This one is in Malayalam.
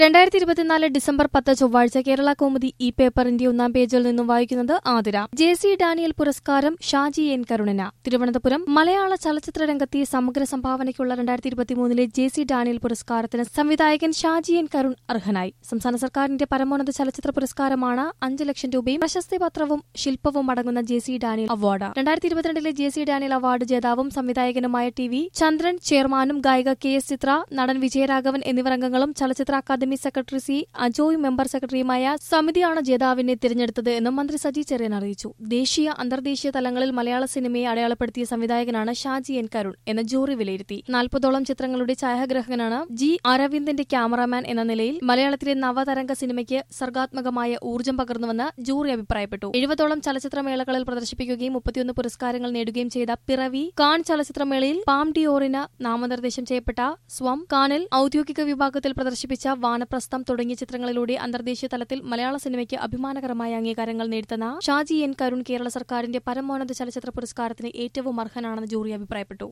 രണ്ടായിരത്തി ഇരുപത്തിനാല് ഡിസംബർ പത്ത് ചൊവ്വാഴ്ച കേരള കൗമുദി ഈ പേപ്പറിന്റെ ഒന്നാം പേജിൽ നിന്നും വായിക്കുന്നത് ആതിര ജെ സി ഡാനിയൽ പുരസ്കാരം ഷാജി എൻ കരുണന തിരുവനന്തപുരം മലയാള ചലച്ചിത്ര രംഗത്തെ സമഗ്ര സംഭാവനയ്ക്കുള്ള രണ്ടായിരത്തി ഇരുപത്തിമൂന്നിലെ ജെ സി ഡാനിയൽ പുരസ്കാരത്തിന് സംവിധായകൻ ഷാജി എൻ കരുൺ അർഹനായി സംസ്ഥാന സർക്കാരിന്റെ പരമോന്നത ചലച്ചിത്ര പുരസ്കാരമാണ് അഞ്ച് ലക്ഷം രൂപയും പ്രശസ്തി പത്രവും ശില്പവും അടങ്ങുന്ന ജെ സി ഡാനിയൽ അവാർഡ് രണ്ടായിരത്തി ഇരുപത്തിരണ്ടിലെ ജെ സി ഡാനിയൽ അവാർഡ് ജേതാവും സംവിധായകനുമായ ടി വി ചന്ദ്രൻ ചെയർമാനും ഗായിക കെ എസ് ചിത്ര നടൻ വിജയരാഘവൻ എന്നിവർ അംഗങ്ങളും ചലച്ചിത്ര academy secretary C Ajoy member സെക്രട്ടറിയുമായ സമിതിയാണ് ജേതാവിനെ തിരഞ്ഞെടുത്തത് എന്നും മന്ത്രി സജി ചെറിയൻ അറിയിച്ചു ദേശീയ അന്തർദേശീയ തലങ്ങളിൽ മലയാള സിനിമയെ അടയാളപ്പെടുത്തിയ സംവിധായകനാണ് ഷാജി എൻ കരുൺ എന്ന ജൂറി വിലയിരുത്തി നാൽപ്പതോളം ചിത്രങ്ങളുടെ ഛായാഗ്രഹകനാണ് ജി അരവിന്ദന്റെ ക്യാമറാമാൻ എന്ന നിലയിൽ മലയാളത്തിലെ നവതരംഗ സിനിമയ്ക്ക് സർഗാത്മകമായ ഊർജ്ജം പകർന്നുവെന്ന് ജൂറി അഭിപ്രായപ്പെട്ടു എഴുപതോളം ചലച്ചിത്രമേളകളിൽ പ്രദർശിപ്പിക്കുകയും മുപ്പത്തിയൊന്ന് പുരസ്കാരങ്ങൾ നേടുകയും ചെയ്ത പിറവി കാൺ ചലച്ചിത്രമേളയിൽ പാം ഡിയോറിന് നാമനിർദ്ദേശം ചെയ്യപ്പെട്ട സ്വം കാണിൽ ഔദ്യോഗിക വിഭാഗത്തിൽ പ്രദർശിപ്പിച്ച വാനപ്രസ്ഥം തുടങ്ങിയ ചിത്രങ്ങളിലൂടെ അന്തർദേശീയ തലത്തിൽ മലയാള സിനിമയ്ക്ക് അഭിമാനകരമായ അംഗീകാരങ്ങൾ നേടുത്തുന്ന ഷാജി എൻ കരുൺ കേരള സർക്കാരിന്റെ പരമോന്നത ചലച്ചിത്ര പുരസ്കാരത്തിന് ഏറ്റവും അർഹനാണെന്ന് ജൂറി അഭിപ്രായപ്പെട്ടു